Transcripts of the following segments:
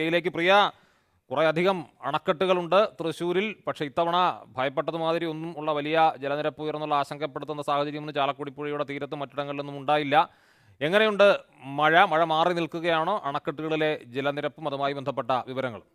യിലേക്ക് പ്രിയ കുറേ അധികം അണക്കെട്ടുകളുണ്ട് തൃശ്ശൂരിൽ പക്ഷേ ഇത്തവണ ഭയപ്പെട്ടത് മാതിരി ഒന്നും ഉള്ള വലിയ ജലനിരപ്പ് ഉയർന്നുള്ള ആശങ്കപ്പെടുത്തുന്ന സാഹചര്യമൊന്നും ചാലക്കുടി പുഴയുടെ തീരത്തും മറ്റിടങ്ങളിലൊന്നും ഉണ്ടായില്ല എങ്ങനെയുണ്ട് മഴ മഴ മാറി നിൽക്കുകയാണോ അണക്കെട്ടുകളിലെ ജലനിരപ്പും അതുമായി ബന്ധപ്പെട്ട വിവരങ്ങൾ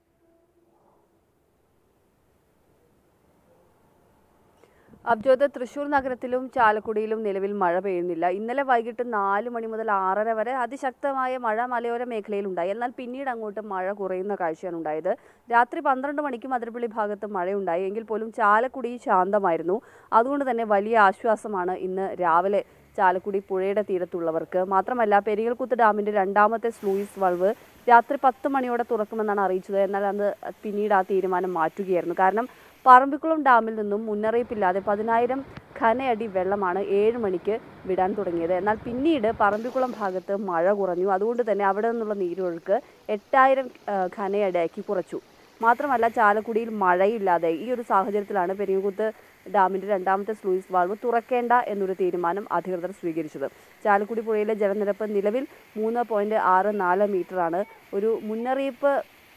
അബ്ജോദ് തൃശൂർ നഗരത്തിലും ചാലക്കുടിയിലും നിലവിൽ മഴ പെയ്യുന്നില്ല ഇന്നലെ വൈകിട്ട് നാല് മണി മുതൽ ആറര വരെ അതിശക്തമായ മഴ മലയോര മേഖലയിൽ ഉണ്ടായി എന്നാൽ പിന്നീട് അങ്ങോട്ട് മഴ കുറയുന്ന കാഴ്ചയാണ് ഉണ്ടായത് രാത്രി പന്ത്രണ്ട് മണിക്കും അതിരപ്പള്ളി ഭാഗത്ത് മഴയുണ്ടായി എങ്കിൽ പോലും ചാലക്കുടി ശാന്തമായിരുന്നു അതുകൊണ്ട് തന്നെ വലിയ ആശ്വാസമാണ് ഇന്ന് രാവിലെ ചാലക്കുടി പുഴയുടെ തീരത്തുള്ളവർക്ക് മാത്രമല്ല പെരിയൽകുത്ത് ഡാമിന്റെ രണ്ടാമത്തെ സ്ലൂയിസ് വളവ് രാത്രി പത്ത് മണിയോടെ തുറക്കുമെന്നാണ് അറിയിച്ചത് എന്നാൽ അന്ന് പിന്നീട് ആ തീരുമാനം മാറ്റുകയായിരുന്നു കാരണം പറമ്പിക്കുളം ഡാമിൽ നിന്നും മുന്നറിയിപ്പില്ലാതെ പതിനായിരം ഘനയടി വെള്ളമാണ് ഏഴ് മണിക്ക് വിടാൻ തുടങ്ങിയത് എന്നാൽ പിന്നീട് പറമ്പിക്കുളം ഭാഗത്ത് മഴ കുറഞ്ഞു അതുകൊണ്ട് തന്നെ അവിടെ നിന്നുള്ള നീരൊഴുക്ക് എട്ടായിരം ഘനയടിയാക്കി കുറച്ചു മാത്രമല്ല ചാലക്കുടിയിൽ മഴയില്ലാതെ ഈ ഒരു സാഹചര്യത്തിലാണ് പെരിയകുത്ത് ഡാമിന്റെ രണ്ടാമത്തെ സ്ലൂയിസ് വാൾവ് തുറക്കേണ്ട എന്നൊരു തീരുമാനം അധികൃതർ സ്വീകരിച്ചത് ചാലക്കുടി പുഴയിലെ ജലനിരപ്പ് നിലവിൽ മൂന്ന് പോയിന്റ് ആറ് നാല് മീറ്ററാണ് ഒരു മുന്നറിയിപ്പ്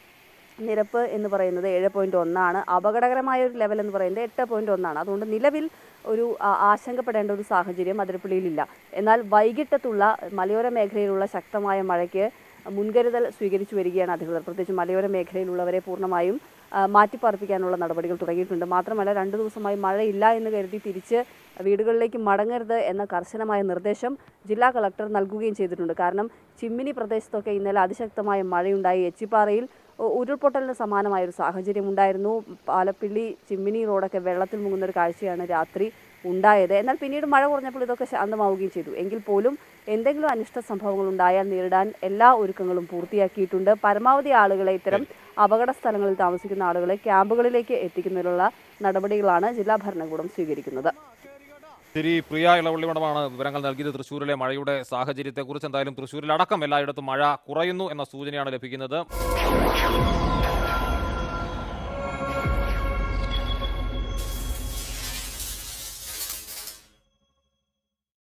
നിരപ്പ് എന്ന് പറയുന്നത് ഏഴ് പോയിന്റ് ഒന്നാണ് അപകടകരമായ ഒരു ലെവൽ എന്ന് പറയുന്നത് എട്ട് പോയിന്റ് ഒന്നാണ് അതുകൊണ്ട് നിലവിൽ ഒരു ആ, ആശങ്കപ്പെടേണ്ട ഒരു സാഹചര്യം അതിരപ്പള്ളിയിലില്ല എന്നാൽ വൈകിട്ടത്തുള്ള മലയോര മേഖലയിലുള്ള ശക്തമായ മഴയ്ക്ക് മുൻകരുതൽ സ്വീകരിച്ചു വരികയാണ് അധികൃതർ പ്രത്യേകിച്ച് മലയോര മേഖലയിലുള്ളവരെ പൂർണ്ണമായും ആ, മാറ്റിപ്പാർപ്പിക്കാനുള്ള നടപടികൾ തുടങ്ങിയിട്ടുണ്ട് മാത്രമല്ല രണ്ടു ദിവസമായി മഴയില്ല എന്ന് കരുതി തിരിച്ച് വീടുകളിലേക്ക് മടങ്ങരുത് എന്ന കർശനമായ നിർദ്ദേശം ജില്ലാ കളക്ടർ നൽകുകയും ചെയ്തിട്ടുണ്ട് കാരണം ചിമ്മിനി പ്രദേശത്തൊക്കെ ഇന്നലെ അതിശക്തമായ മഴയുണ്ടായി എച്ചിപ്പാറയിൽ ഉ- ഉരുൾപൊട്ടലിന് സമാനമായ ഒരു സാഹചര്യം ഉണ്ടായിരുന്നു പാലപ്പിള്ളി ചിമ്മിനി റോഡൊക്കെ വെള്ളത്തിൽ മുങ്ങുന്ന ഒരു കാഴ്ചയാണ് രാത്രി ഉണ്ടായത് എന്നാൽ പിന്നീട് മഴ കുറഞ്ഞപ്പോൾ ഇതൊക്കെ ശാന്തമാവുകയും ചെയ്തു എങ്കിൽ പോലും എന്തെങ്കിലും അനിഷ്ട സംഭവങ്ങൾ ഉണ്ടായാൽ നേരിടാൻ എല്ലാ ഒരുക്കങ്ങളും പൂർത്തിയാക്കിയിട്ടുണ്ട് പരമാവധി ആളുകളെ ഇത്തരം അപകട സ്ഥലങ്ങളിൽ താമസിക്കുന്ന ആളുകളെ ക്യാമ്പുകളിലേക്ക് എത്തിക്കുന്നതിനുള്ള നടപടികളാണ് ജില്ലാ ഭരണകൂടം സ്വീകരിക്കുന്നത് ശരി പ്രിയ ഇളവള്ളിമഠമാണ് വിവരങ്ങൾ നൽകിയത് തൃശ്ശൂരിലെ മഴയുടെ സാഹചര്യത്തെക്കുറിച്ച് എന്തായാലും തൃശ്ശൂരിലടക്കം എല്ലായിടത്തും മഴ കുറയുന്നു എന്ന സൂചനയാണ് ലഭിക്കുന്നത്